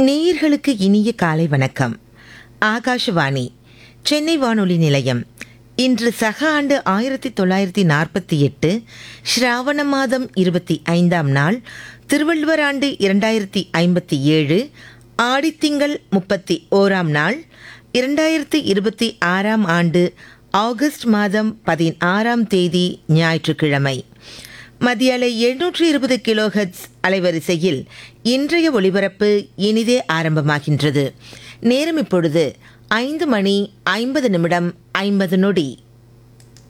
நேயர்களுக்கு இனிய காலை வணக்கம் ஆகாஷவாணி சென்னை வானொலி நிலையம் இன்று சக ஆண்டு ஆயிரத்தி தொள்ளாயிரத்தி நாற்பத்தி எட்டு ஸ்ராவண மாதம் இருபத்தி ஐந்தாம் நாள் திருவள்ளுவர் ஆண்டு இரண்டாயிரத்தி ஐம்பத்தி ஏழு ஆடித்திங்கள் முப்பத்தி ஓராம் நாள் இரண்டாயிரத்தி இருபத்தி ஆறாம் ஆண்டு ஆகஸ்ட் மாதம் பதினாறாம் தேதி ஞாயிற்றுக்கிழமை மத்திய அலை எழுநூற்று இருபது கிலோஹெட்ஸ் அலைவரிசையில் இன்றைய ஒளிபரப்பு இனிதே ஆரம்பமாகின்றது நேரம் இப்பொழுது ஐந்து மணி ஐம்பது நிமிடம் ஐம்பது நொடி